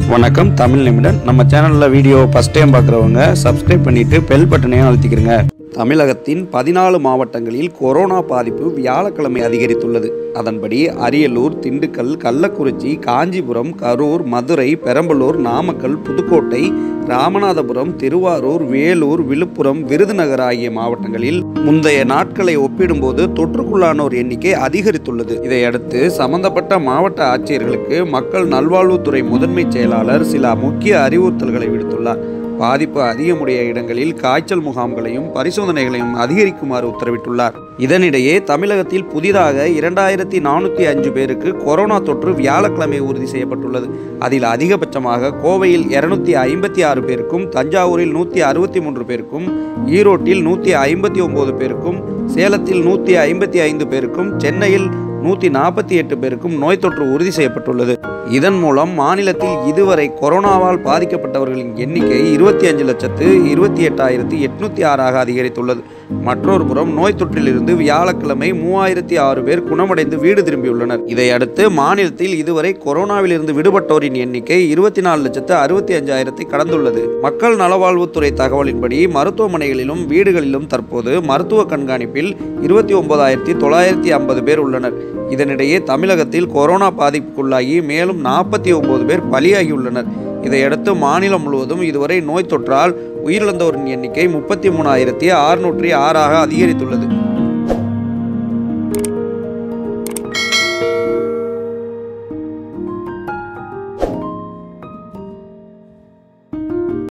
வணக்கம் தமிழ் நிமிடம் நம்ம சேனலில் வீடியோ ஃபஸ்ட் டைம் பார்க்குறவங்க சப்ஸ்கிரைப் பண்ணிவிட்டு பெல் பட்டனையும் அழுத்திக்கிறங்க தமிழகத்தின் பதினாலு மாவட்டங்களில் கொரோனா பாதிப்பு வியாழக்கிழமை அதிகரித்துள்ளது அதன்படி அரியலூர் திண்டுக்கல் கள்ளக்குறிச்சி காஞ்சிபுரம் கரூர் மதுரை பெரம்பலூர் நாமக்கல் புதுக்கோட்டை ராமநாதபுரம் திருவாரூர் வேலூர் விழுப்புரம் விருதுநகர் ஆகிய மாவட்டங்களில் முந்தைய நாட்களை ஒப்பிடும்போது தொற்றுக்குள்ளானோர் எண்ணிக்கை அதிகரித்துள்ளது இதையடுத்து சம்பந்தப்பட்ட மாவட்ட ஆட்சியர்களுக்கு மக்கள் நல்வாழ்வுத்துறை முதன்மை செயலாளர் சில முக்கிய அறிவுறுத்தல்களை விடுத்துள்ளார் பாதிப்பு அதிகமுடைய இடங்களில் காய்ச்சல் முகாம்களையும் பரிசோதனைகளையும் அதிகரிக்குமாறு உத்தரவிட்டுள்ளார் இதனிடையே தமிழகத்தில் புதிதாக இரண்டாயிரத்தி நானூற்றி அஞ்சு பேருக்கு கொரோனா தொற்று வியாழக்கிழமை உறுதி செய்யப்பட்டுள்ளது அதில் அதிகபட்சமாக கோவையில் இருநூத்தி ஐம்பத்தி ஆறு பேருக்கும் தஞ்சாவூரில் நூற்றி அறுபத்தி மூன்று பேருக்கும் ஈரோட்டில் நூற்றி ஐம்பத்தி ஒம்பது பேருக்கும் சேலத்தில் நூற்றி ஐம்பத்தி ஐந்து பேருக்கும் சென்னையில் நூற்றி நாற்பத்தி எட்டு பேருக்கும் நோய் தொற்று உறுதி செய்யப்பட்டுள்ளது இதன் மூலம் மாநிலத்தில் இதுவரை கொரோனாவால் பாதிக்கப்பட்டவர்களின் எண்ணிக்கை இருபத்தி அஞ்சு லட்சத்து இருபத்தி எட்டாயிரத்தி எட்நூத்தி ஆறாக அதிகரித்துள்ளது மற்றொரு புறம் நோய் தொற்றிலிருந்து வியாழக்கிழமை மூவாயிரத்தி ஆறு பேர் குணமடைந்து வீடு திரும்பியுள்ளனர் இதையடுத்து மாநிலத்தில் இதுவரை கொரோனாவிலிருந்து விடுபட்டோரின் எண்ணிக்கை இருபத்தி நாலு லட்சத்து அறுபத்தி அஞ்சாயிரத்தை கடந்துள்ளது மக்கள் நலவாழ்வுத்துறை தகவலின்படி மருத்துவமனைகளிலும் வீடுகளிலும் தற்போது மருத்துவ கண்காணிப்பில் இருபத்தி ஒன்பதாயிரத்தி தொள்ளாயிரத்தி ஐம்பது பேர் உள்ளனர் இதனிடையே தமிழகத்தில் கொரோனா பாதிப்புக்குள்ளாகி மேலும் நாற்பத்தி ஒன்பது பேர் பலியாகியுள்ளனர் இதையடுத்து மாநிலம் முழுவதும் இதுவரை நோய் தொற்றால் உயிரிழந்தோரின் எண்ணிக்கை முப்பத்தி மூணாயிரத்தி அறுநூற்றி ஆறாக அதிகரித்துள்ளது